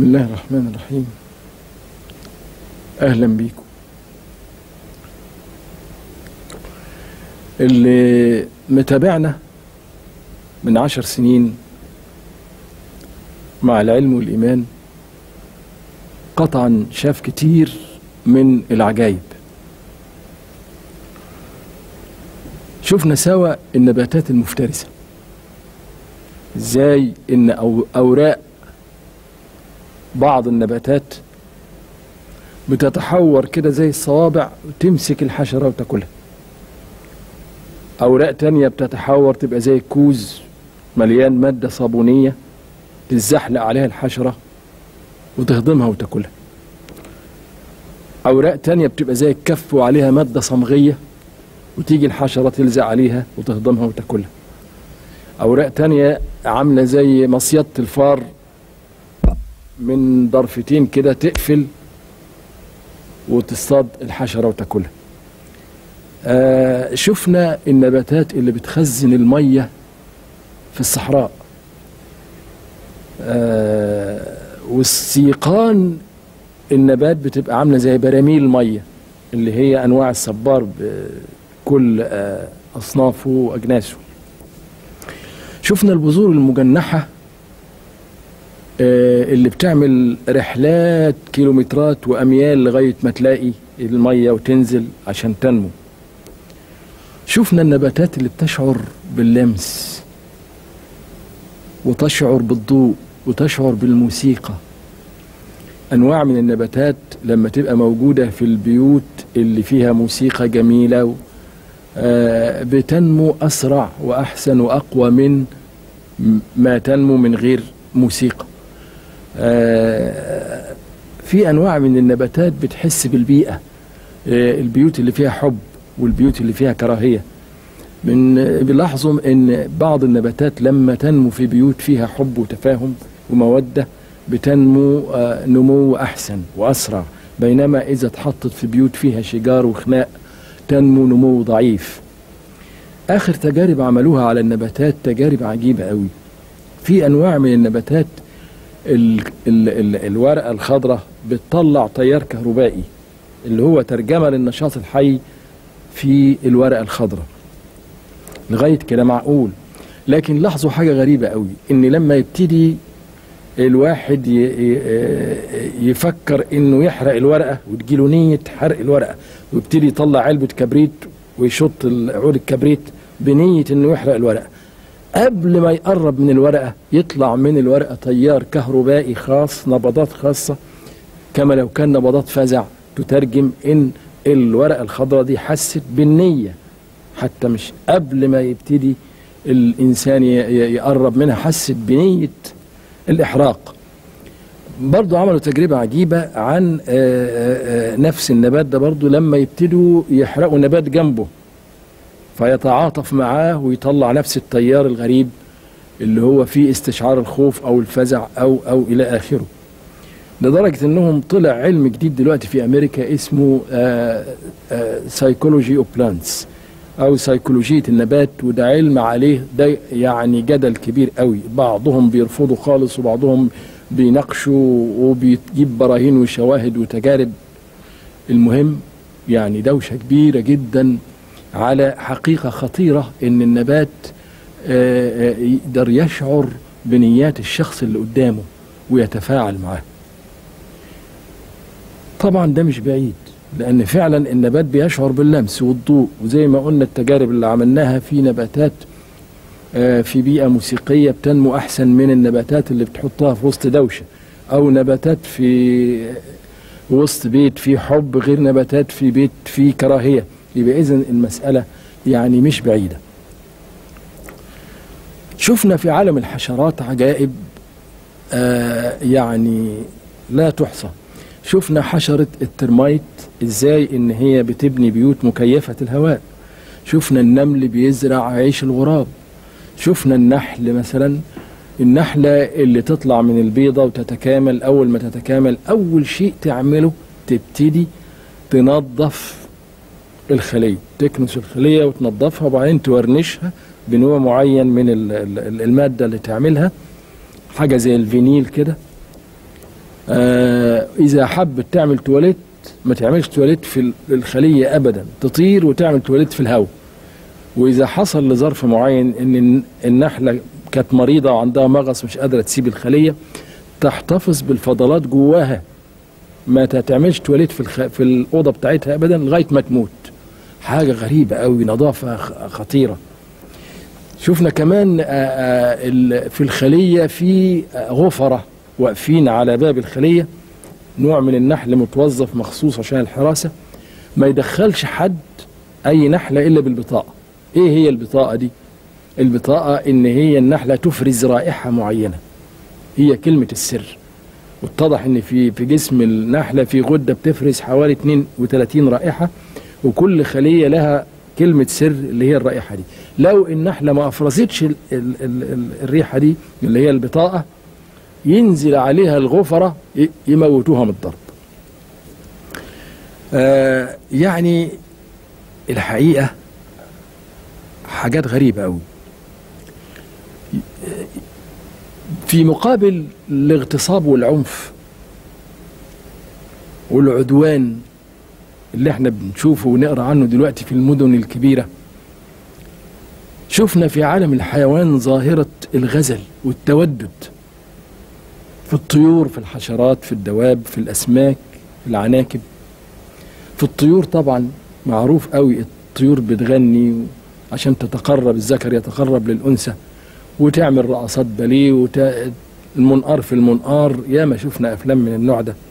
بسم الله الرحمن الرحيم اهلا بيكم اللي متابعنا من عشر سنين مع العلم والايمان قطعا شاف كتير من العجائب شفنا سوا النباتات المفترسه ازاي ان أو اوراق بعض النباتات بتتحور كده زي الصوابع وتمسك الحشرة وتاكلها أوراق تانية بتتحور تبقى زي الكوز مليان مادة صابونية تزحلق عليها الحشرة وتهضمها وتاكلها أوراق تانية بتبقى زي الكف وعليها مادة صمغية وتيجي الحشرة تلزق عليها وتهضمها وتاكلها أوراق تانية عاملة زي مصيدة الفار من ضرفتين كده تقفل وتصطاد الحشرة وتاكلها آه شفنا النباتات اللي بتخزن المية في الصحراء آه والسيقان النبات بتبقى عاملة زي براميل مية اللي هي أنواع الصبار بكل آه أصنافه وأجناسه شفنا البذور المجنحة اللي بتعمل رحلات كيلومترات واميال لغايه ما تلاقي الميه وتنزل عشان تنمو شفنا النباتات اللي بتشعر باللمس وتشعر بالضوء وتشعر بالموسيقى انواع من النباتات لما تبقى موجوده في البيوت اللي فيها موسيقى جميله بتنمو اسرع واحسن واقوى من ما تنمو من غير موسيقى آه في انواع من النباتات بتحس بالبيئه آه البيوت اللي فيها حب والبيوت اللي فيها كراهيه من بنلاحظوا ان بعض النباتات لما تنمو في بيوت فيها حب وتفاهم وموده بتنمو آه نمو احسن واسرع بينما اذا اتحطت في بيوت فيها شجار وخناق تنمو نمو ضعيف اخر تجارب عملوها على النباتات تجارب عجيبه قوي في انواع من النباتات ال ال ال الورقة الخضراء بتطلع تيار كهربائي اللي هو ترجمة للنشاط الحي في الورقة الخضراء لغاية كده معقول لكن لاحظوا حاجة غريبة قوي ان لما يبتدي الواحد يفكر انه يحرق الورقة وتجيله نية حرق الورقة ويبتدي يطلع علبة كبريت ويشط عود الكبريت بنية انه يحرق الورقة قبل ما يقرب من الورقة يطلع من الورقة تيار كهربائي خاص نبضات خاصة كما لو كان نبضات فزع تترجم ان الورقة الخضراء دي حست بالنية حتى مش قبل ما يبتدي الإنسان يقرب منها حست بنية الإحراق برضو عملوا تجربة عجيبة عن نفس النبات ده برضو لما يبتدوا يحرقوا نبات جنبه فيتعاطف معاه ويطلع نفس التيار الغريب اللي هو فيه استشعار الخوف او الفزع او او الى اخره لدرجة انهم طلع علم جديد دلوقتي في امريكا اسمه سايكولوجي اوف بلانتس او سيكولوجية النبات وده علم عليه ده يعني جدل كبير قوي بعضهم بيرفضوا خالص وبعضهم بيناقشوا وبيجيب براهين وشواهد وتجارب المهم يعني دوشة كبيرة جدا على حقيقة خطيرة ان النبات يقدر يشعر بنيات الشخص اللي قدامه ويتفاعل معاه طبعا ده مش بعيد لان فعلا النبات بيشعر باللمس والضوء وزي ما قلنا التجارب اللي عملناها في نباتات في بيئة موسيقية بتنمو احسن من النباتات اللي بتحطها في وسط دوشة او نباتات في وسط بيت فيه حب غير نباتات في بيت فيه كراهيه يبقى اذا المسألة يعني مش بعيدة شفنا في عالم الحشرات عجائب آه يعني لا تحصى شفنا حشرة الترمايت ازاي ان هي بتبني بيوت مكيفة الهواء شفنا النمل بيزرع عيش الغراب شفنا النحل مثلا النحلة اللي تطلع من البيضة وتتكامل أول ما تتكامل أول شيء تعمله تبتدي تنظف الخلية تكنس الخلية وتنظفها وبعدين تورنشها بنوع معين من المادة اللي تعملها حاجة زي الفينيل كده آه اذا حبت تعمل تواليت ما تعملش تواليت في الخليه ابدا تطير وتعمل تواليت في الهواء واذا حصل لظرف معين ان النحله كانت مريضه وعندها مغص مش قادره تسيب الخليه تحتفظ بالفضلات جواها ما تعملش تواليت في الخ... في الاوضه بتاعتها ابدا لغايه ما تموت حاجه غريبه قوي نظافه خطيره شفنا كمان في الخليه في غفره واقفين على باب الخليه نوع من النحل متوظف مخصوص عشان الحراسه ما يدخلش حد اي نحله الا بالبطاقه ايه هي البطاقه دي البطاقه ان هي النحله تفرز رائحه معينه هي كلمه السر واتضح ان في في جسم النحله في غده بتفرز حوالي 32 رائحه وكل خليه لها كلمه سر اللي هي الرائحه دي لو النحله ما افرزتش ال ال ال الريحه دي اللي هي البطاقه ينزل عليها الغفره يموتوها من الضرب آه يعني الحقيقه حاجات غريبه قوي في مقابل الاغتصاب والعنف والعدوان اللي احنا بنشوفه ونقرا عنه دلوقتي في المدن الكبيره شفنا في عالم الحيوان ظاهره الغزل والتودد في الطيور في الحشرات في الدواب في الاسماك في العناكب في الطيور طبعا معروف قوي الطيور بتغني عشان تتقرب الذكر يتقرب للانثى وتعمل رقصات باليه وت... المنقار في المنقار ياما شفنا افلام من النوع ده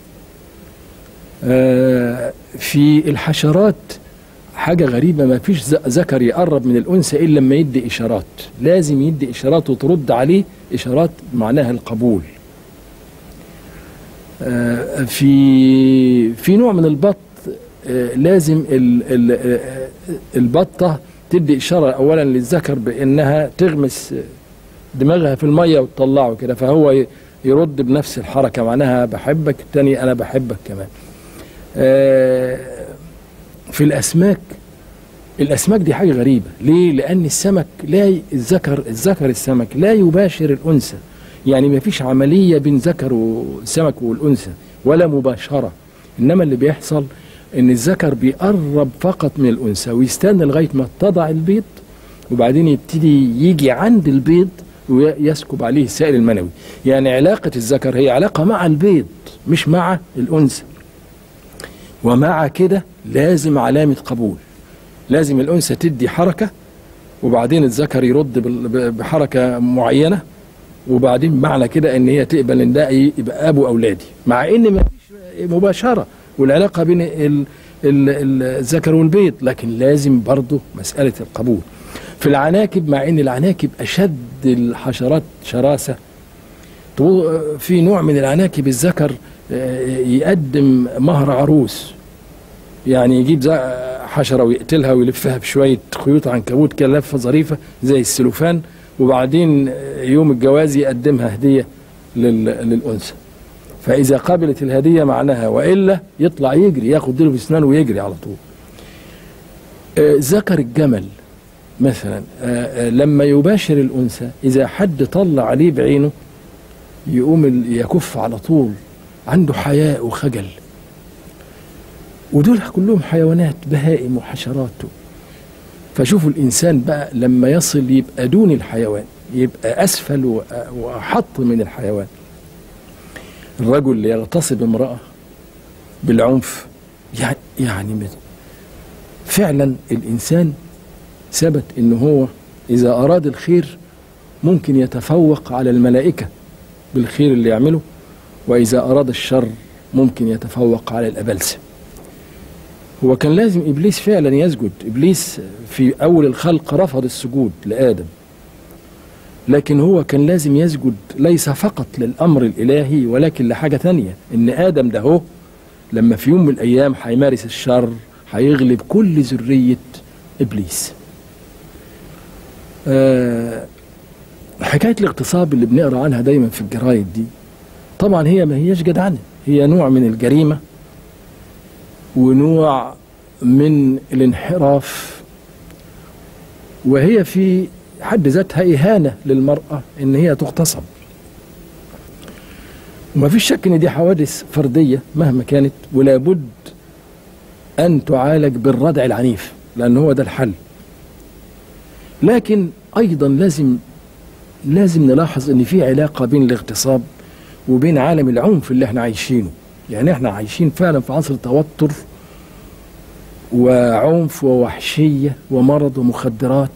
آه في الحشرات حاجه غريبه ما فيش ذكر يقرب من الانثى الا لما يدي اشارات لازم يدي اشارات وترد عليه اشارات معناها القبول آه في في نوع من البط آه لازم ال ال البطه تدي اشاره اولا للذكر بانها تغمس دماغها في الميه وتطلعه كده فهو يرد بنفس الحركه معناها بحبك الثاني انا بحبك كمان في الاسماك الاسماك دي حاجه غريبه ليه لان السمك لا الذكر الذكر السمك لا يباشر الانثى يعني ما فيش عمليه بين ذكر والسمك والانثى ولا مباشره انما اللي بيحصل ان الذكر بيقرب فقط من الانثى ويستنى لغايه ما تضع البيض وبعدين يبتدي يجي عند البيض ويسكب عليه السائل المنوي يعني علاقة الذكر هي علاقة مع البيض مش مع الأنثى ومع كده لازم علامة قبول لازم الأنثى تدي حركة وبعدين الذكر يرد بحركة معينة وبعدين معنى كده ان هي تقبل ان ده يبقى ابو اولادي مع ان ما فيش مباشره والعلاقه بين الذكر والبيض لكن لازم برضه مساله القبول في العناكب مع ان العناكب اشد الحشرات شراسه في نوع من العناكب الذكر يقدم مهر عروس يعني يجيب حشره ويقتلها ويلفها بشويه خيوط عنكبوت كده لفه ظريفه زي السلوفان وبعدين يوم الجواز يقدمها هديه للانثى فاذا قبلت الهديه معناها والا يطلع يجري ياخد ديله في اسنانه ويجري على طول ذكر الجمل مثلا لما يباشر الانثى اذا حد طلع عليه بعينه يقوم يكف على طول عنده حياء وخجل ودول كلهم حيوانات بهائم وحشرات فشوفوا الانسان بقى لما يصل يبقى دون الحيوان يبقى اسفل واحط من الحيوان الرجل اللي يغتصب امراه بالعنف يعني يعني فعلا الانسان ثبت ان هو اذا اراد الخير ممكن يتفوق على الملائكه بالخير اللي يعمله واذا اراد الشر ممكن يتفوق على الابلسه هو كان لازم ابليس فعلا يسجد ابليس في اول الخلق رفض السجود لادم لكن هو كان لازم يسجد ليس فقط للامر الالهي ولكن لحاجه تانية ان ادم ده هو لما في يوم من الايام هيمارس الشر هيغلب كل ذريه ابليس أه حكايه الاغتصاب اللي بنقرا عنها دايما في الجرايد دي طبعا هي ما هياش جدعنه هي نوع من الجريمه ونوع من الانحراف وهي في حد ذاتها إهانة للمرأة إن هي تغتصب وما فيش شك ان دي حوادث فرديه مهما كانت ولا بد ان تعالج بالردع العنيف لان هو ده الحل لكن ايضا لازم لازم نلاحظ ان في علاقه بين الاغتصاب وبين عالم العنف اللي احنا عايشينه يعني احنا عايشين فعلا في عصر توتر وعنف ووحشيه ومرض ومخدرات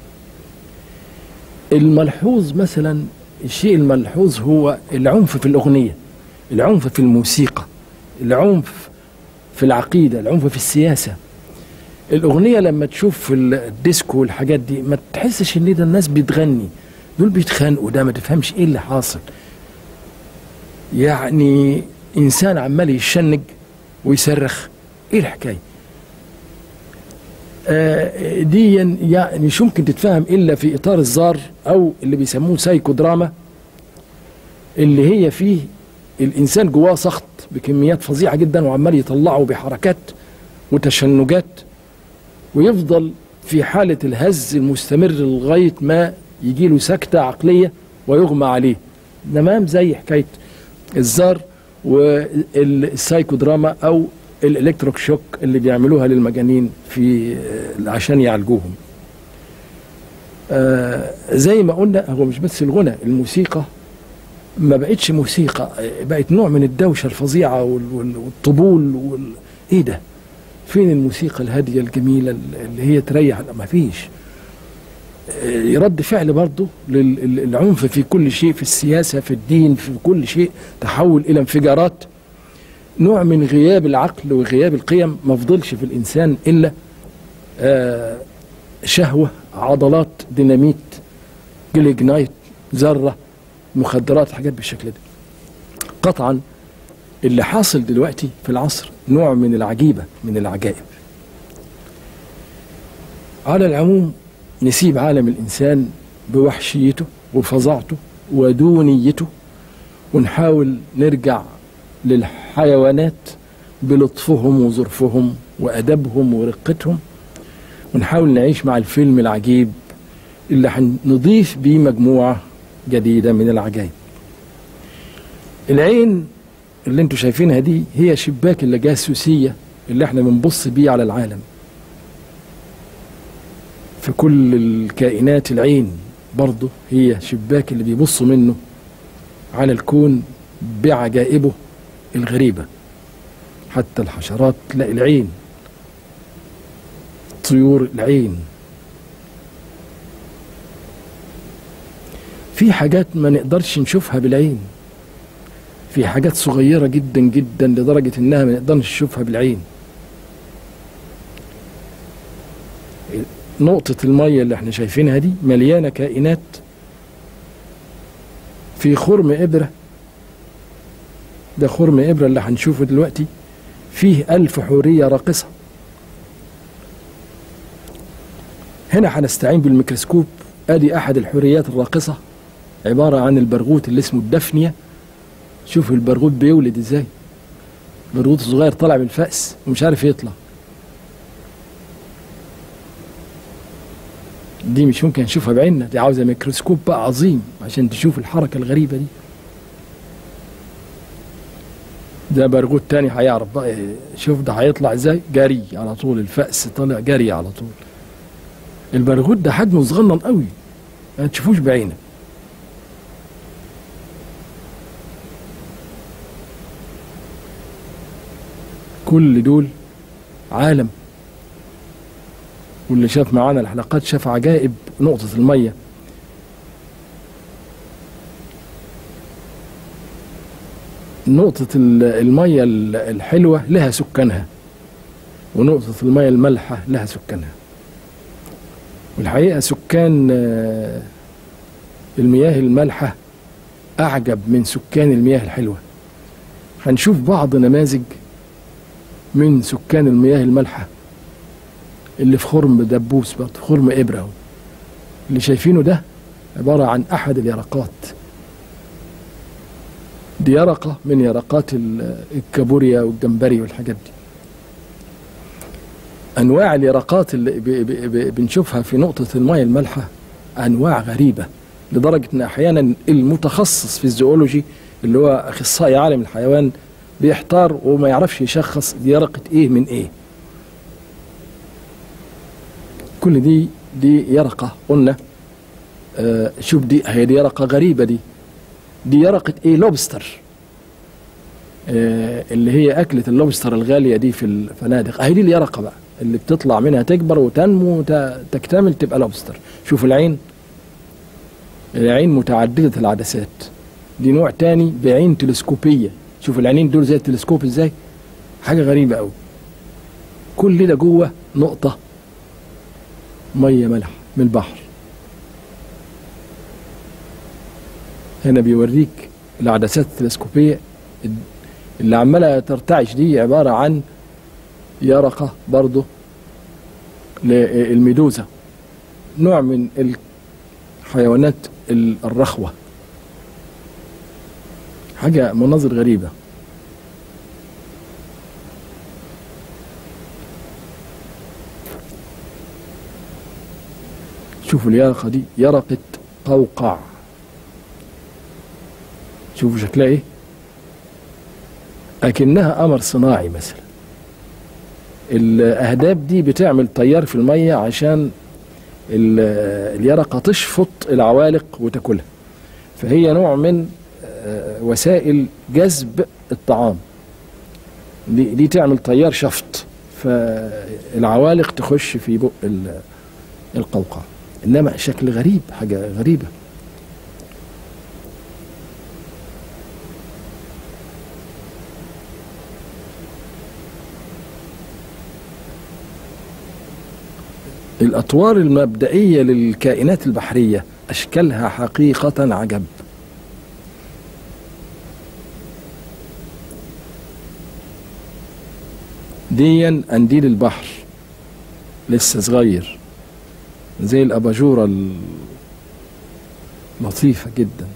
الملحوظ مثلا الشيء الملحوظ هو العنف في الاغنيه العنف في الموسيقى العنف في العقيده العنف في السياسه الاغنيه لما تشوف في الديسكو والحاجات دي ما تحسش ان ده الناس بتغني دول بيتخانقوا ده ما تفهمش ايه اللي حاصل يعني انسان عمال يشنج ويصرخ ايه الحكايه آه دي يعني مش ممكن تتفهم الا في اطار الزار او اللي بيسموه سايكو دراما اللي هي فيه الانسان جواه سخط بكميات فظيعه جدا وعمال يطلعه بحركات وتشنجات ويفضل في حاله الهز المستمر لغايه ما يجي له سكته عقليه ويغمى عليه تمام زي حكايه الزار والسايكو دراما او الالكتروك شوك اللي بيعملوها للمجانين في عشان يعالجوهم آه زي ما قلنا هو مش بس الغنى الموسيقى ما بقتش موسيقى بقت نوع من الدوشه الفظيعه والطبول وال... ايه ده فين الموسيقى الهاديه الجميله اللي هي تريح ما فيش رد فعل برضه للعنف في كل شيء في السياسة في الدين في كل شيء تحول إلى انفجارات نوع من غياب العقل وغياب القيم ما فضلش في الإنسان إلا آه شهوة عضلات ديناميت جليجنايت ذرة مخدرات حاجات بالشكل ده قطعا اللي حاصل دلوقتي في العصر نوع من العجيبة من العجائب على العموم نسيب عالم الإنسان بوحشيته وفظاعته ودونيته ونحاول نرجع للحيوانات بلطفهم وظرفهم وأدبهم ورقتهم ونحاول نعيش مع الفيلم العجيب اللي هنضيف بيه مجموعة جديدة من العجائب العين اللي انتوا شايفينها دي هي شباك الجاسوسية اللي احنا بنبص بيه على العالم في كل الكائنات العين برضه هي شباك اللي بيبصوا منه على الكون بعجائبه الغريبة حتى الحشرات تلاقي العين طيور العين في حاجات ما نقدرش نشوفها بالعين في حاجات صغيرة جدا جدا لدرجة انها ما نقدرش نشوفها بالعين نقطة المية اللي احنا شايفينها دي مليانة كائنات في خرم إبرة ده خرم إبرة اللي هنشوفه دلوقتي فيه ألف حورية راقصة هنا هنستعين بالميكروسكوب ادي احد الحوريات الراقصة عبارة عن البرغوث اللي اسمه الدفنية شوف البرغوث بيولد ازاي برغوث صغير طالع من الفأس ومش عارف يطلع دي مش ممكن نشوفها بعيننا دي عاوزة ميكروسكوب بقى عظيم عشان تشوف الحركة الغريبة دي ده برغوث تاني هيعرف بقى شوف ده هيطلع ازاي جري على طول الفأس طالع جري على طول البرغوث ده حجمه صغنن قوي ما تشوفوش بعينك كل دول عالم واللي شاف معانا الحلقات شاف عجائب نقطة المية نقطة المية الحلوة لها سكانها ونقطة المية المالحة لها سكانها والحقيقة سكان المياه المالحة أعجب من سكان المياه الحلوة هنشوف بعض نماذج من سكان المياه المالحة اللي في خرم دبوس برضه خرم إبرة اللي شايفينه ده عبارة عن أحد اليرقات دي يرقة من يرقات الكابوريا والجمبري والحاجات دي انواع اليرقات اللي بنشوفها في نقطه المياه المالحه انواع غريبه لدرجه ان احيانا المتخصص في الزيولوجي اللي هو اخصائي عالم الحيوان بيحتار وما يعرفش يشخص دي يرقة ايه من ايه كل دي دي يرقة قلنا آه شوف دي هي دي يرقة غريبة دي دي يرقة ايه لوبستر آه اللي هي أكلة اللوبستر الغالية دي في الفنادق أهي دي اليرقة بقى اللي بتطلع منها تكبر وتنمو وتكتمل تبقى لوبستر شوف العين العين متعددة العدسات دي نوع تاني بعين تلسكوبية شوف العينين دول زي التلسكوب ازاي حاجة غريبة قوي كل ده جوه نقطة مية ملح من البحر هنا بيوريك العدسات التلسكوبية اللي عمالة ترتعش دي عبارة عن يرقة برضه للميدوزا نوع من الحيوانات الرخوة حاجة مناظر غريبة شوفوا اليرقة دي يرقة قوقع شوفوا شكلها ايه اكنها قمر صناعي مثلا الاهداب دي بتعمل تيار في الميه عشان اليرقه تشفط العوالق وتاكلها فهي نوع من وسائل جذب الطعام دي, دي تعمل تيار شفط فالعوالق تخش في بق القوقعه انما شكل غريب حاجه غريبه الأطوار المبدئية للكائنات البحرية أشكالها حقيقة عجب ديا أنديل البحر لسه صغير زي الأباجورة لطيفة جدا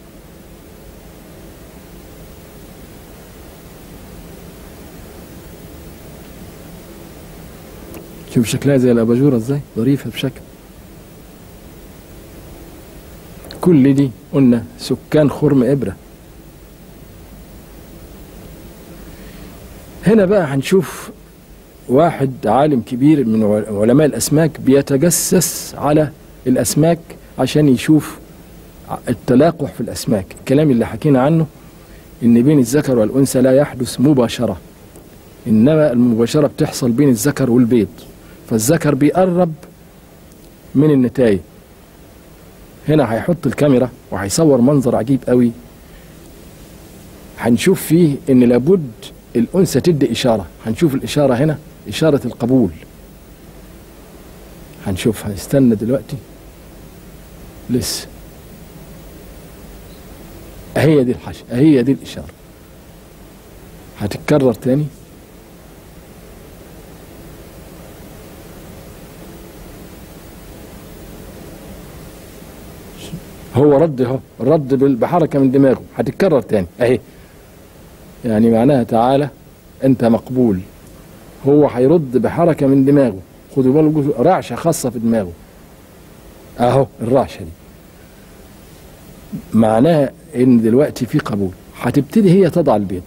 شوف شكلها زي الاباجوره ازاي ظريفه بشكل كل دي قلنا سكان خرم ابره هنا بقى هنشوف واحد عالم كبير من علماء الاسماك بيتجسس على الاسماك عشان يشوف التلاقح في الاسماك الكلام اللي حكينا عنه ان بين الذكر والانثى لا يحدث مباشره انما المباشره بتحصل بين الذكر والبيض فالذكر بيقرب من النتايج هنا هيحط الكاميرا وهيصور منظر عجيب قوي هنشوف فيه ان لابد الانثى تدي اشاره هنشوف الاشاره هنا اشاره القبول هنشوفها استنى دلوقتي لسه هي دي الحش هي دي الاشاره هتتكرر تاني هو رد اهو رد بحركه من دماغه هتتكرر تاني اهي يعني معناها تعالى انت مقبول هو هيرد بحركه من دماغه خدوا بالكم رعشه خاصه في دماغه اهو الرعشه دي معناها ان دلوقتي في قبول هتبتدي هي تضع البيض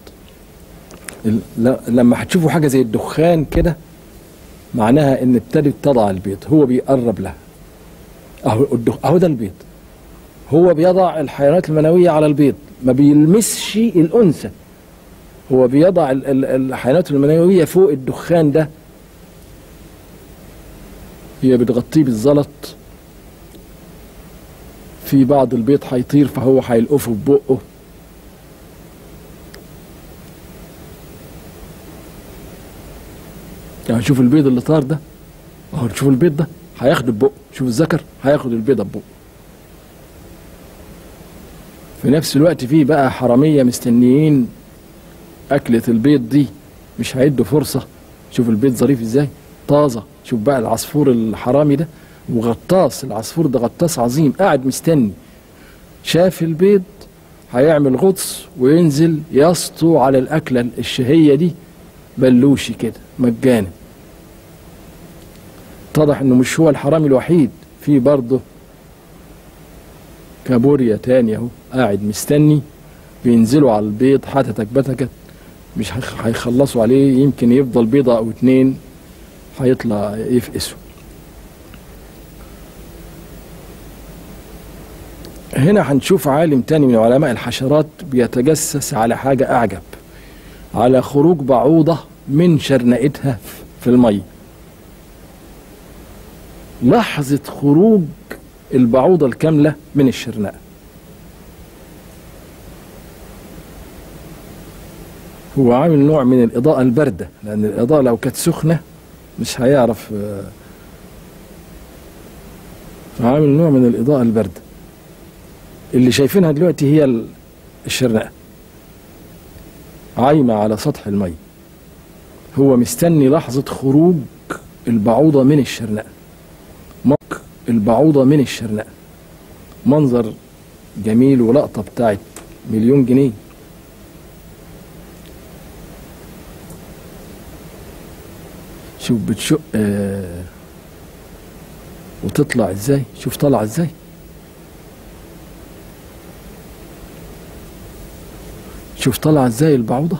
لما هتشوفوا حاجه زي الدخان كده معناها ان ابتدت تضع البيض هو بيقرب لها اهو اهو ده البيض هو بيضع الحيوانات المنوية على البيض ما بيلمسش الأنثى هو بيضع الحيوانات المنوية فوق الدخان ده هي بتغطيه بالزلط في بعض البيض هيطير فهو هيلقفه ببقه يعني شوف البيض اللي طار ده اهو شوف البيض ده هياخده ببقه شوف الذكر هياخد البيضه ببقه في نفس الوقت في بقى حرامية مستنيين أكلة البيض دي مش هيدوا فرصة شوف البيض ظريف ازاي طازة شوف بقى العصفور الحرامي ده وغطاس العصفور ده غطاس عظيم قاعد مستني شاف البيض هيعمل غطس وينزل يسطو على الأكلة الشهية دي بلوشي كده مجانا اتضح انه مش هو الحرامي الوحيد في برضه كابوريا تاني اهو قاعد مستني بينزلوا على البيض حتتك بتكت مش هيخ- هيخلصوا عليه يمكن يفضل بيضة أو اتنين هيطلع يفقسوا هنا هنشوف عالم تاني من علماء الحشرات بيتجسس على حاجة أعجب على خروج بعوضة من شرنقتها في المية لحظة خروج البعوضة الكاملة من الشرنقة هو عامل نوع من الإضاءة الباردة لأن الإضاءة لو كانت سخنة مش هيعرف آه، فعامل نوع من الإضاءة الباردة اللي شايفينها دلوقتي هي ال- الشرنقة عايمة على سطح المية هو مستني لحظة خروج البعوضة من الشرنقة مك البعوضة من الشرنقة منظر جميل ولقطة بتاعت مليون جنيه شوف بتشق آه وتطلع ازاي شوف طالعه ازاي شوف طالعه ازاي البعوضه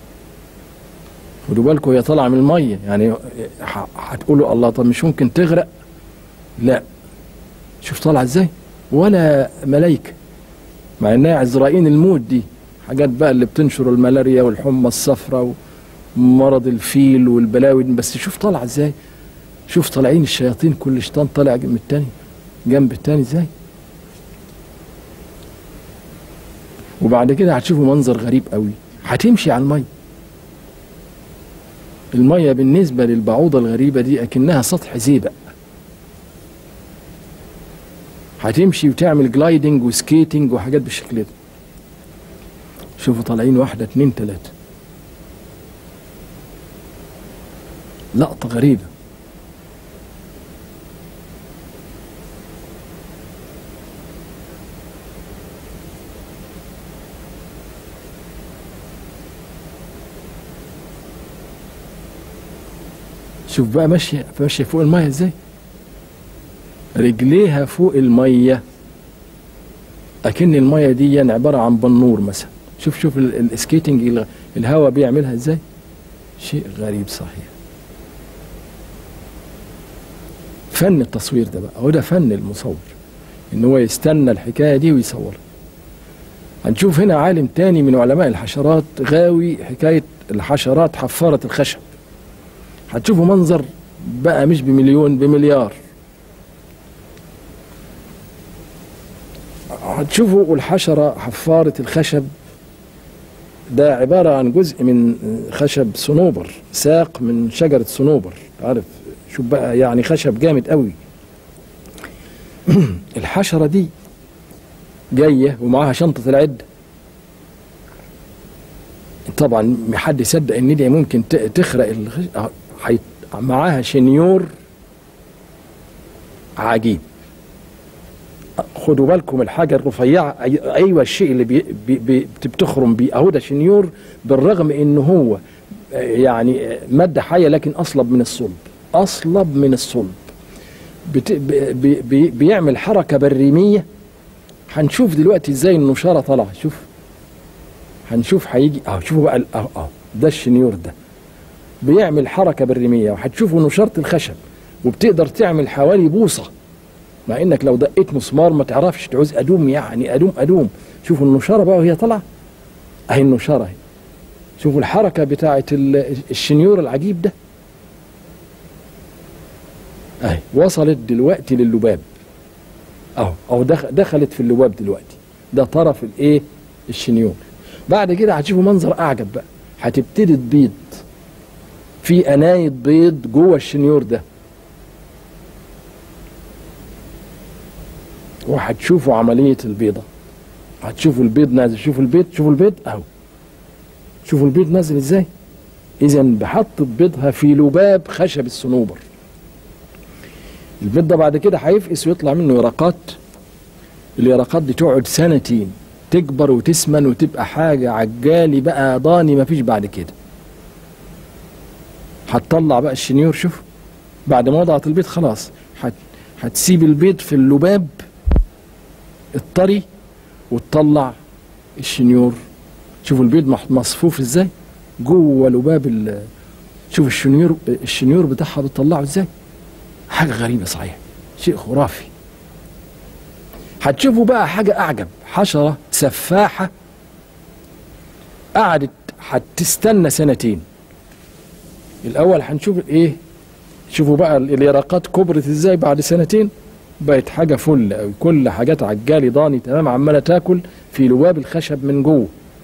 خدوا بالكم هي طالعه من الميه يعني ح- هتقولوا الله طب مش ممكن تغرق لا شوف طالعه ازاي ولا ملايكه مع انها عزرائيل الموت دي حاجات بقى اللي بتنشر الملاريا والحمى الصفراء ومرض الفيل والبلاوي دي. بس شوف طالعه ازاي شوف طالعين الشياطين كل شيطان طالع من التاني جنب التاني ازاي وبعد كده هتشوفوا منظر غريب قوي هتمشي على الميه الميه بالنسبه للبعوضه الغريبه دي اكنها سطح زيبق هتمشي وتعمل جلايدنج وسكيتنج وحاجات بالشكل ده شوفوا طالعين واحده اتنين تلاته لقطه غريبه شوف بقى ماشيه ماشيه فوق الميه ازاي رجليها فوق الميه اكن الميه دي يعني عباره عن بنور مثلا شوف شوف ال- السكيتنج ال- الهواء بيعملها ازاي شيء غريب صحيح فن التصوير ده بقى هو ده فن المصور ان هو يستنى الحكايه دي ويصورها هنشوف هنا عالم تاني من علماء الحشرات غاوي حكايه الحشرات حفاره الخشب هتشوفوا منظر بقى مش بمليون بمليار هتشوفوا الحشرة حفارة الخشب ده عبارة عن جزء من خشب صنوبر ساق من شجرة صنوبر عارف شوف بقى يعني خشب جامد قوي الحشرة دي جاية ومعاها شنطة العدة طبعا ما حد يصدق ان دي ممكن ت- تخرق الخش... آه، حي... معاها شنيور عجيب خدوا بالكم الحاجة الرفيعة أي- أيوة الشيء اللي بي... بي... بي... بتخرم بيه أهو ده شنيور بالرغم إن هو آه، يعني آه، مادة حية لكن أصلب من الصلب أصلب من الصلب بت... بي... بي... بي... بيعمل حركة بريمية هنشوف دلوقتي ازاي النشارة طالعة شوف هنشوف هيجي اه شوفوا بقى ال- اه اه ده الشنيور ده بيعمل حركة بريمية وهتشوفوا نشارة الخشب وبتقدر تعمل حوالي بوصة مع انك لو دقيت مسمار ما تعرفش تعوز ادوم يعني ادوم ادوم شوفوا النشارة بقى وهي طالعة اهي النشارة اهي شوفوا الحركة بتاعة ال- الشنيور العجيب ده اهي وصلت دلوقتي لللباب اهو اهو دخ- دخلت في اللباب دلوقتي ده طرف الايه الشنيور بعد كده هتشوفوا منظر اعجب بقى هتبتدي تبيض في اناية بيض جوه الشنيور ده وهتشوفوا عملية البيضة هتشوفوا البيض نازل شوفوا البيض شوفوا البيض اهو شوفوا البيض نازل ازاي اذا بحط بيضها في لباب خشب الصنوبر البيض ده بعد كده هيفقس ويطلع منه يرقات اليرقات دي تقعد سنتين تكبر وتسمن وتبقى حاجة عجالي بقى ضاني مفيش بعد كده هتطلع بقى الشنيور شوف بعد ما وضعت البيض خلاص هت هتسيب البيض في اللباب الطري وتطلع الشنيور شوفوا البيض مح- مصفوف ازاي جوه لباب ال- شوف الشنيور الشنيور بتاعها بتطلعه ازاي حاجه غريبه صحيح شيء خرافي هتشوفوا بقى حاجه اعجب حشره سفاحه قعدت هتستنى سنتين الاول هنشوف ايه شوفوا بقى اليرقات كبرت ازاي بعد سنتين بقت حاجه فل قوي كل حاجات عجالي ضاني تمام عماله تاكل في لباب الخشب من جوه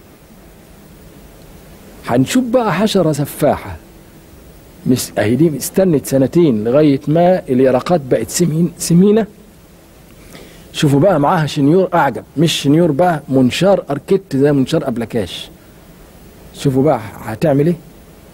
هنشوف بقى حشره سفاحه مس اهي دي استنت سنتين لغايه ما اليرقات بقت سمين سمينه شوفوا بقى معاها شنيور اعجب مش شنيور بقى منشار اركيت زي منشار ابلكاش شوفوا بقى هتعمل ايه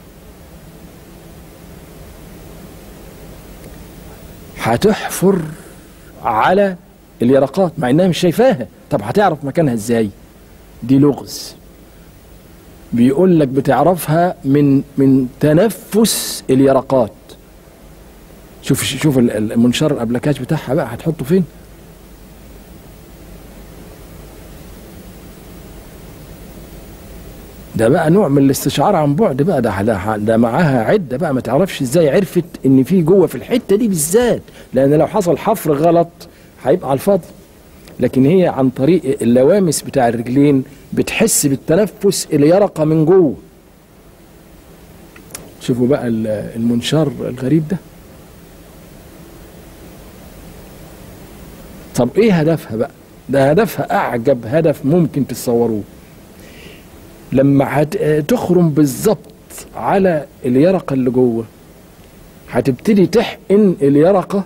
هتحفر على اليرقات مع انها مش شايفاها طب هتعرف مكانها ازاي دي لغز بيقول لك بتعرفها من من تنفس اليرقات شوف شوف ال- ال- المنشار الابلكاش بتاعها بقى هتحطه فين ده بقى نوع من الاستشعار عن بعد بقى ده ده, ده معاها عده بقى ما تعرفش ازاي عرفت ان في جوه في الحته دي بالذات لان لو حصل حفر غلط هيبقى على الفاضي لكن هي عن طريق اللوامس بتاع الرجلين بتحس بالتنفس اليرقه من جوه شوفوا بقى ال- المنشار الغريب ده طب ايه هدفها بقى ده هدفها اعجب هدف ممكن تتصوروه لما هتخرم بالظبط على اليرقه اللي جوه هتبتدي تحقن اليرقه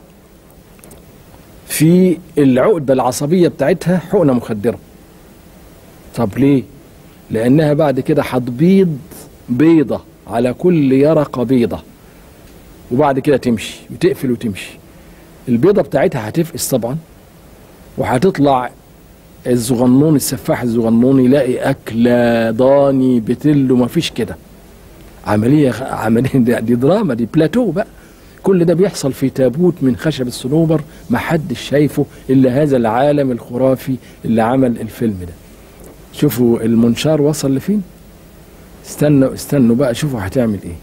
في العقده العصبيه بتاعتها حقنه مخدره طب ليه لانها بعد كده هتبيض بيضه على كل يرقه بيضه وبعد كده تمشي وتقفل وتمشي البيضه بتاعتها هتفقس طبعا وهتطلع الصغنون السفاح الصغنون يلاقي اكله ضاني بتلو ما فيش كده عمليه عمليه دي, دي دراما دي بلاتو بقى كل ده بيحصل في تابوت من خشب الصنوبر ما حدش شايفه الا هذا العالم الخرافي اللي عمل الفيلم ده شوفوا المنشار وصل لفين استنوا استنوا بقى شوفوا هتعمل ايه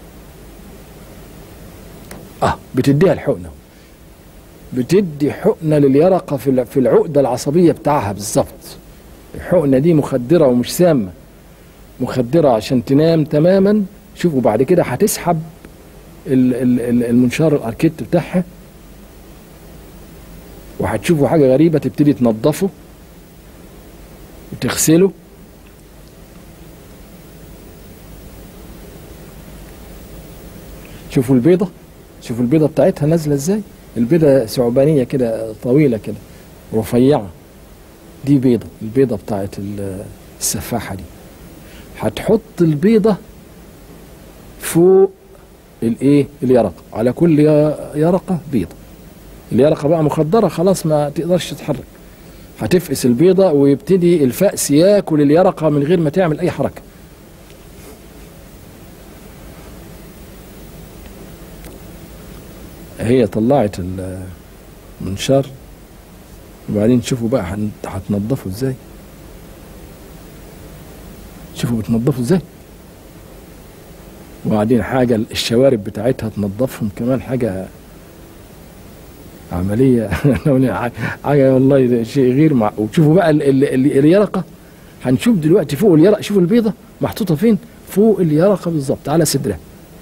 اه بتديها الحقنه بتدي حقنه لليرقه في الع- في العقده العصبيه بتاعها بالظبط الحقنه دي مخدره ومش سامه مخدره عشان تنام تماما شوفوا بعد كده هتسحب ال- ال- ال- المنشار الاركيت بتاعها وهتشوفوا حاجه غريبه تبتدي تنظفه وتغسله شوفوا البيضه شوفوا البيضه بتاعتها نازله ازاي البيضه ثعبانيه كده طويله كده رفيعه دي بيضه البيضه بتاعت ال- السفاحه دي هتحط البيضه فوق الايه اليرقه على كل ي- يرقه بيضه اليرقه بقى مخدره خلاص ما تقدرش تتحرك هتفقس البيضه ويبتدي الفأس ياكل اليرقه من غير ما تعمل اي حركه هي طلعت المنشار وبعدين شوفوا بقى هن- هتنضفه ازاي شوفوا بتنضفه ازاي وبعدين حاجة الشوارب بتاعتها تنظفهم كمان حاجة عملية حاجة والله ده شيء غير مع وشوفوا بقى ال- ال- ال- اليرقة هنشوف دلوقتي فوق اليرقة شوفوا البيضة محطوطة فين فوق اليرقة بالظبط على صدرها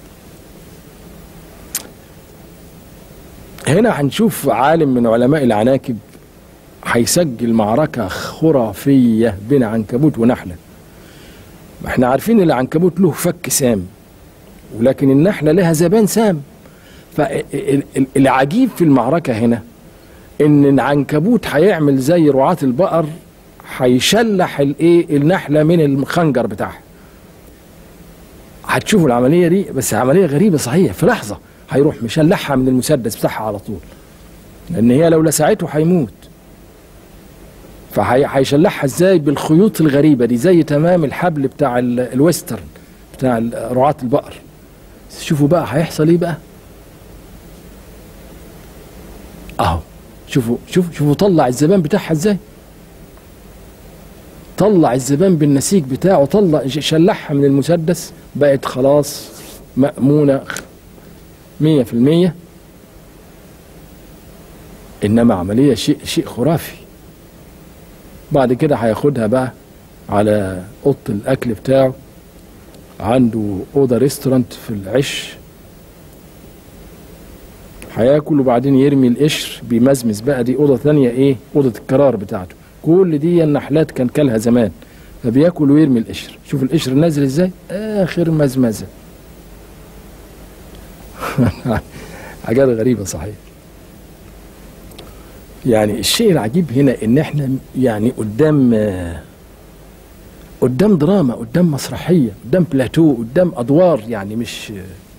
هنا هنشوف عالم من علماء العناكب هيسجل معركة خرافية بين عنكبوت ونحلة احنا عارفين ان العنكبوت له فك سام ولكن النحلة لها زبان سام فالعجيب في المعركة هنا ان العنكبوت هيعمل زي رعاة البقر هيشلح الايه النحلة من الخنجر بتاعها هتشوفوا العملية دي بس عملية غريبة صحيح في لحظة هيروح مشلحها من المسدس بتاعها على طول لان هي لو لسعته هيموت فهيشلحها ازاي بالخيوط الغريبه دي زي تمام الحبل بتاع ال- الويسترن بتاع ال- رعاة البقر شوفوا بقى هيحصل ايه بقى اهو شوفوا شوفوا شوفوا طلع الزبان بتاعها ازاي طلع الزبان بالنسيج بتاعه طلع شلحها من المسدس بقت خلاص مأمونة مية في المية إنما عملية شيء شيء خرافي بعد كده هياخدها بقى على أوضة الأكل بتاعه عنده أوضة ريستورانت في العش هياكل وبعدين يرمي القشر بيمزمز بقى دي أوضة ثانية إيه أوضة القرار بتاعته كل دي النحلات كان كلها زمان فبياكل ويرمي القشر شوف القشر نازل ازاي اخر مزمزه حاجات غريبه صحيح يعني الشيء العجيب هنا ان احنا يعني قدام قدام دراما قدام مسرحيه قدام بلاتو قدام ادوار يعني مش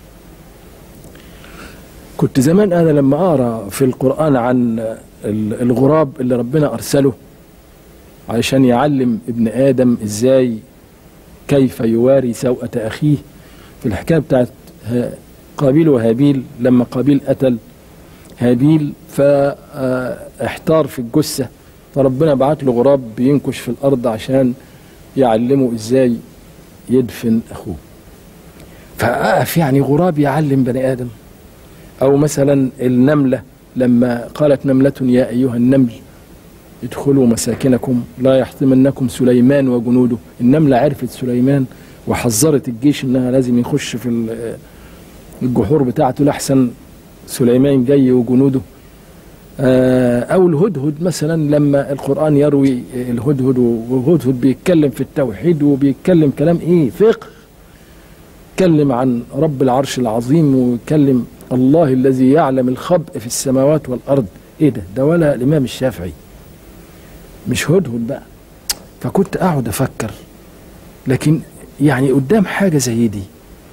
كنت زمان انا لما اقرا في القران عن الغراب اللي ربنا ارسله علشان يعلم ابن ادم ازاي كيف يواري سوءة اخيه في الحكايه بتاعت قابيل وهابيل لما قابيل قتل هابيل فاحتار في الجثه فربنا بعت له غراب بينكش في الارض عشان يعلمه ازاي يدفن اخوه فأقف يعني غراب يعلم بني ادم او مثلا النمله لما قالت نمله يا ايها النمل ادخلوا مساكنكم لا يحطمنكم سليمان وجنوده النملة عرفت سليمان وحذرت الجيش انها لازم يخش في الجحور بتاعته لحسن سليمان جاي وجنوده او الهدهد مثلا لما القرآن يروي الهدهد والهدهد بيتكلم في التوحيد وبيتكلم كلام ايه فقه يتكلم عن رب العرش العظيم ويتكلم الله الذي يعلم الخبء في السماوات والارض ايه ده ده ولا الامام الشافعي مش هدهد بقى فكنت اقعد افكر لكن يعني قدام حاجه زي دي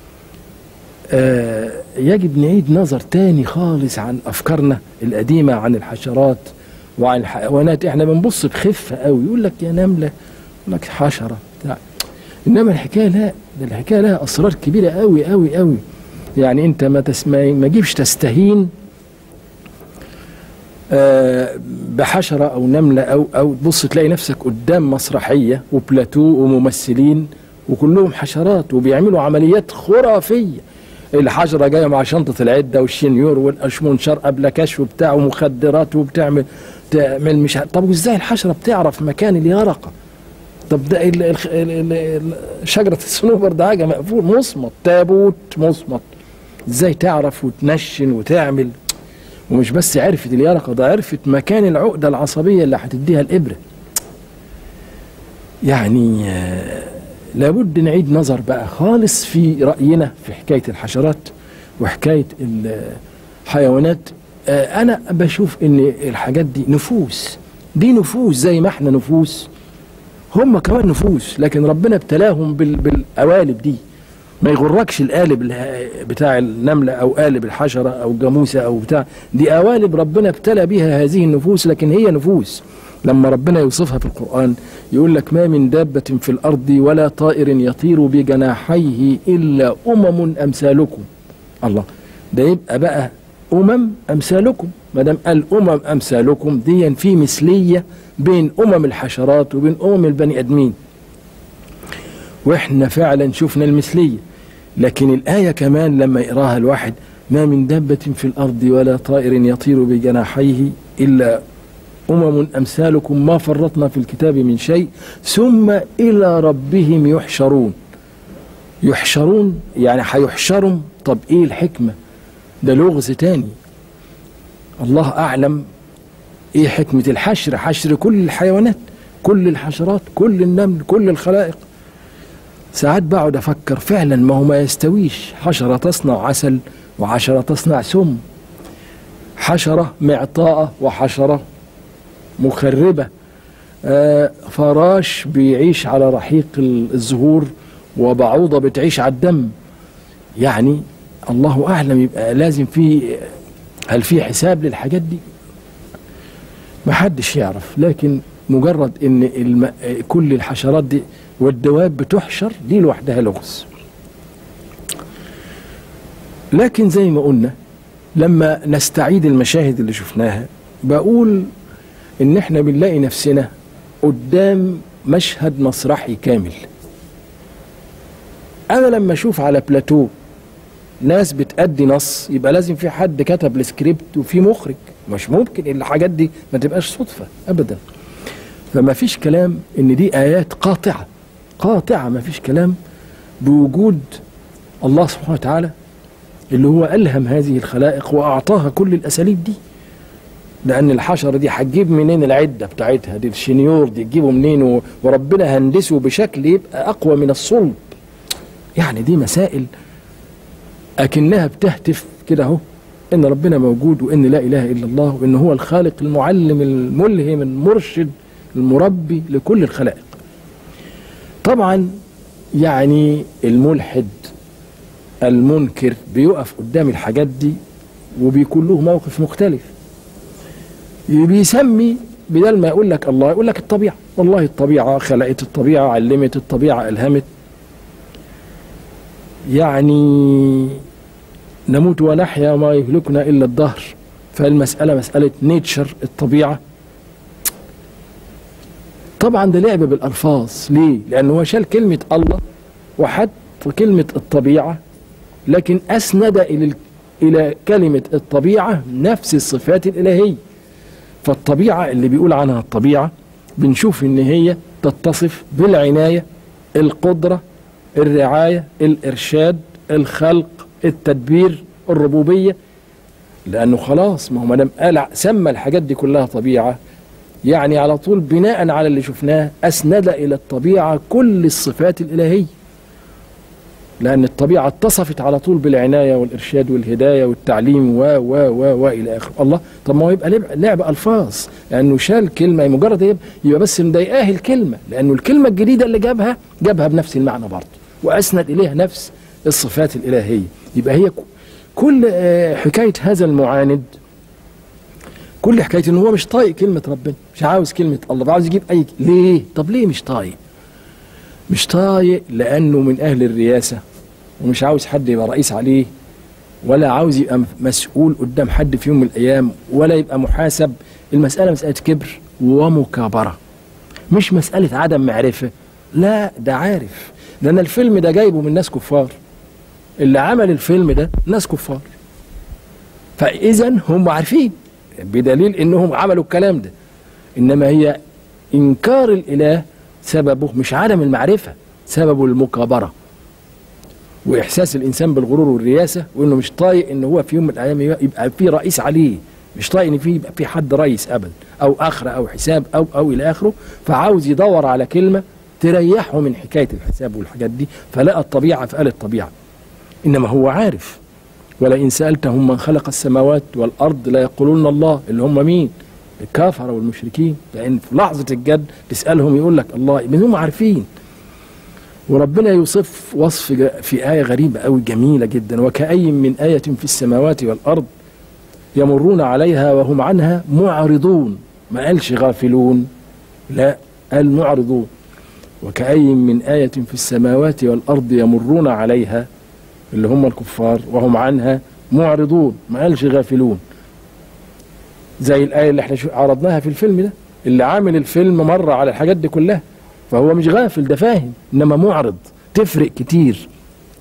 آه يجب نعيد نظر تاني خالص عن افكارنا القديمه عن الحشرات وعن الحيوانات احنا بنبص بخفه قوي يقول لك يا نمله يقول لك حشره بتاع انما الحكايه لا ده الحكايه لها اسرار كبيره قوي قوي قوي يعني انت ما تسمع ما تجيبش تستهين بحشرة أو نملة أو أو تبص تلاقي نفسك قدام مسرحية وبلاتو وممثلين وكلهم حشرات وبيعملوا عمليات خرافية الحشرة جاية مع شنطة العدة والشنيور والأشمونشر قبل كشف بتاع ومخدرات وبتعمل تعمل مش طب وازاي الحشرة بتعرف مكان اليرقة طب ده ال ال ال ال شجرة الصنوبر ده حاجة مقفول مصمت تابوت مصمت ازاي تعرف وتنشن وتعمل ومش بس عرفت اليرقة ده عرفت مكان العقدة العصبية اللي هتديها الإبرة يعني لابد نعيد نظر بقى خالص في رأينا في حكاية الحشرات وحكاية الحيوانات أنا بشوف إن الحاجات دي نفوس دي نفوس زي ما احنا نفوس هم كمان نفوس لكن ربنا ابتلاهم بالقوالب دي ما يغركش القالب بتاع النملة أو قالب الحشرة أو الجاموسة أو بتاع دي قوالب ربنا ابتلى بها هذه النفوس لكن هي نفوس لما ربنا يوصفها في القرآن يقول لك ما من دابة في الأرض ولا طائر يطير بجناحيه إلا أمم أمثالكم الله ده يبقى بقى أمم أمثالكم ما دام قال أمم أمثالكم دي في مثلية بين أمم الحشرات وبين أمم البني آدمين واحنا فعلا شفنا المثلية لكن الآية كمان لما يقراها الواحد ما من دابة في الأرض ولا طائر يطير بجناحيه إلا أمم أمثالكم ما فرطنا في الكتاب من شيء ثم إلى ربهم يحشرون يحشرون يعني هيحشروا طب إيه الحكمة ده لغز تاني الله أعلم إيه حكمة الحشر حشر كل الحيوانات كل الحشرات كل النمل كل الخلائق ساعات بقعد افكر فعلا ما هو ما يستويش حشره تصنع عسل وحشره تصنع سم حشره معطاءه وحشره مخربه آه فراش بيعيش على رحيق الزهور وبعوضه بتعيش على الدم يعني الله اعلم يبقى لازم في هل في حساب للحاجات دي ما حدش يعرف لكن مجرد ان الم... كل الحشرات دي والدواب بتحشر دي لوحدها لغز لكن زي ما قلنا لما نستعيد المشاهد اللي شفناها بقول ان احنا بنلاقي نفسنا قدام مشهد مسرحي كامل انا لما اشوف على بلاتو ناس بتأدي نص يبقى لازم في حد كتب السكريبت وفي مخرج مش ممكن الحاجات دي ما تبقاش صدفة ابدا فما فيش كلام ان دي ايات قاطعة قاطعة ما فيش كلام بوجود الله سبحانه وتعالى اللي هو ألهم هذه الخلائق وأعطاها كل الأساليب دي لأن الحشرة دي هتجيب منين العدة بتاعتها دي الشنيور دي تجيبه منين و- وربنا هندسه بشكل يبقى أقوى من الصلب يعني دي مسائل أكنها بتهتف كده أهو إن ربنا موجود وإن لا إله إلا الله وإن هو الخالق المعلم الملهم المرشد المربي لكل الخلائق طبعا يعني الملحد المنكر بيقف قدام الحاجات دي وبيكون له موقف مختلف بيسمي بدل ما يقول لك الله يقول لك الطبيعة والله الطبيعة خلقت الطبيعة علمت الطبيعة ألهمت يعني نموت ونحيا ما يهلكنا إلا الدهر فالمسألة مسألة نيتشر الطبيعة طبعا ده لعب بالألفاظ ليه؟ لأنه هو شال كلمة الله وحط كلمة الطبيعة لكن أسند إلى إلى كلمة الطبيعة نفس الصفات الإلهية فالطبيعة اللي بيقول عنها الطبيعة بنشوف إن هي تتصف بالعناية القدرة الرعاية الإرشاد الخلق التدبير الربوبية لأنه خلاص ما هو ما دام قال سمى الحاجات دي كلها طبيعة يعني على طول بناء على اللي شفناه أسند إلى الطبيعة كل الصفات الإلهية لأن الطبيعة اتصفت على طول بالعناية والإرشاد والهداية والتعليم و و و و إلى آخره الله طب ما هو يبقى لعب, لعب ألفاظ لأنه شال كلمة مجرد يبقى, يبقى بس مضايقاه الكلمة لأنه الكلمة الجديدة اللي جابها جابها بنفس المعنى برضه وأسند إليها نفس الصفات الإلهية يبقى هي ك- كل آه، حكاية هذا المعاند كل حكاية إن هو مش طايق كلمة ربنا مش عاوز كلمة الله عاوز يجيب أي ليه طب ليه مش طايق مش طايق لأنه من أهل الرياسة ومش عاوز حد يبقى رئيس عليه ولا عاوز يبقى مسؤول قدام حد في يوم من الأيام ولا يبقى محاسب المسألة مسألة كبر ومكابرة مش مسألة عدم معرفة لا ده عارف ده أنا الفيلم ده جايبه من ناس كفار اللي عمل الفيلم ده ناس كفار فإذا هم عارفين بدليل إنهم عملوا الكلام ده إنما هي إنكار الإله سببه مش عدم المعرفة سببه المكابرة وإحساس الإنسان بالغرور والرياسة وإنه مش طايق إن هو في يوم من الأيام يبقى في رئيس عليه مش طايق إن في يبقى في حد رئيس أبدا أو آخرة أو حساب أو أو إلى آخره فعاوز يدور على كلمة تريحه من حكاية الحساب والحاجات دي فلقى الطبيعة فقال الطبيعة إنما هو عارف ولئن سألتهم من خلق السماوات والأرض لا يقولون الله اللي هم مين الكافرة والمشركين لأن في لحظة الجد تسألهم يقول لك الله من هم عارفين وربنا يوصف وصف ج- في آية غريبة أو جميلة جدا وكأي من آية في السماوات والأرض يمرون عليها وهم عنها معرضون ما قالش غافلون لا قال معرضون وكأي من آية في السماوات والأرض يمرون عليها اللي هم الكفار وهم عنها معرضون ما قالش غافلون زي الآية اللي احنا شو- عرضناها في الفيلم ده اللي عامل الفيلم مر على الحاجات دي كلها فهو مش غافل ده فاهم انما معرض تفرق كتير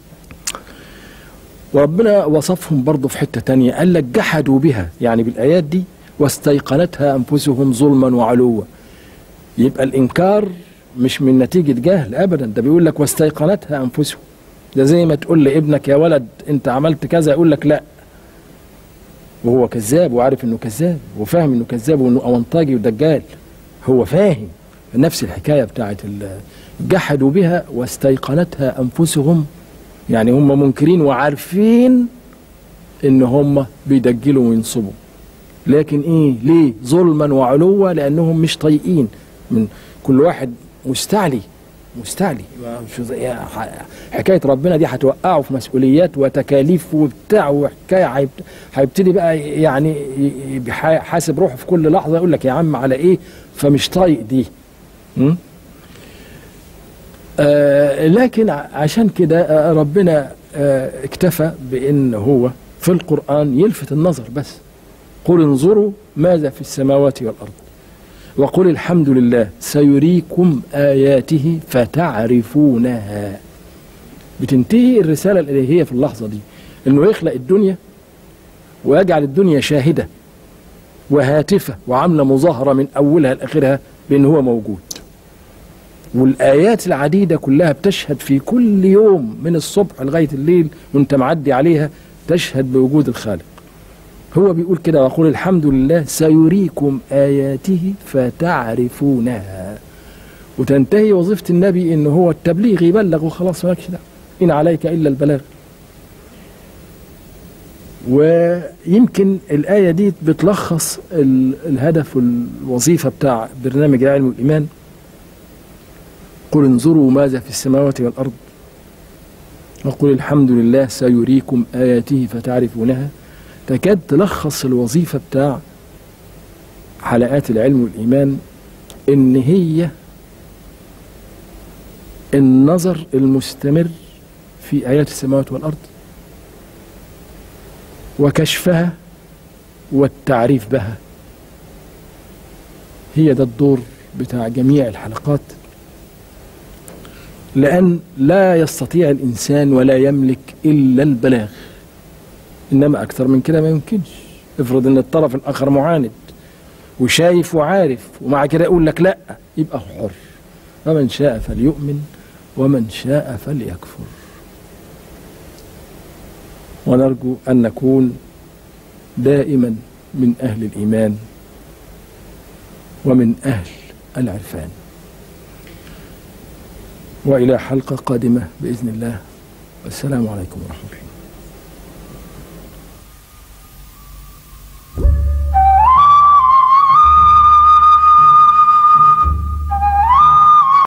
وربنا وصفهم برضه في حتة تانية قال لك جحدوا بها يعني بالآيات دي واستيقنتها أنفسهم ظلما وعلوا يبقى الإنكار مش من نتيجة جهل أبدا ده بيقول لك واستيقنتها أنفسهم ده زي ما تقول لابنك يا ولد أنت عملت كذا يقول لك لا وهو كذاب وعارف انه كذاب وفاهم انه كذاب وانه اونطاجي ودجال هو فاهم نفس الحكايه بتاعت ال- جحدوا بها واستيقنتها انفسهم يعني هم منكرين وعارفين ان هم بيدجلوا وينصبوا لكن ايه ليه ظلما وعلوا لانهم مش طايقين من كل واحد مستعلي مستعلي ما- شو زي- يا ح- حكايه ربنا دي هتوقعه في مسؤوليات وتكاليف وبتاع وحكايه هيبت- هيبتدي بقى يعني ي- ي- بيح- حاسب روحه في كل لحظه يقول لك يا عم على ايه فمش طايق دي م? آه لكن ع- عشان كده آه ربنا آه اكتفى بان هو في القران يلفت النظر بس قل انظروا ماذا في السماوات والارض وقل الحمد لله سيريكم آياته فتعرفونها بتنتهي الرسالة الإلهية في اللحظة دي إنه يخلق الدنيا ويجعل الدنيا شاهدة وهاتفة وعاملة مظاهرة من أولها لآخرها بأن هو موجود والآيات العديدة كلها بتشهد في كل يوم من الصبح لغاية الليل وانت معدي عليها تشهد بوجود الخالق هو بيقول كده ويقول الحمد لله سيريكم آياته فتعرفونها وتنتهي وظيفة النبي إن هو التبليغ يبلغ وخلاص مالكش دعوة إن عليك إلا البلاغ ويمكن الآية دي بتلخص الهدف والوظيفة بتاع برنامج العلم والإيمان قل انظروا ماذا في السماوات والأرض وقل الحمد لله سيريكم آياته فتعرفونها تكاد تلخص الوظيفة بتاع حلقات العلم والإيمان إن هي النظر المستمر في آيات السماوات والأرض وكشفها والتعريف بها هي ده الدور بتاع جميع الحلقات لأن لا يستطيع الإنسان ولا يملك إلا البلاغ إنما أكثر من كده ما يمكنش افرض إن الطرف الآخر معاند وشايف وعارف ومع كده يقول لك لا يبقى حر فمن شاء فليؤمن ومن شاء فليكفر ونرجو أن نكون دائما من أهل الإيمان ومن أهل العرفان وإلى حلقة قادمة بإذن الله والسلام عليكم ورحمة الله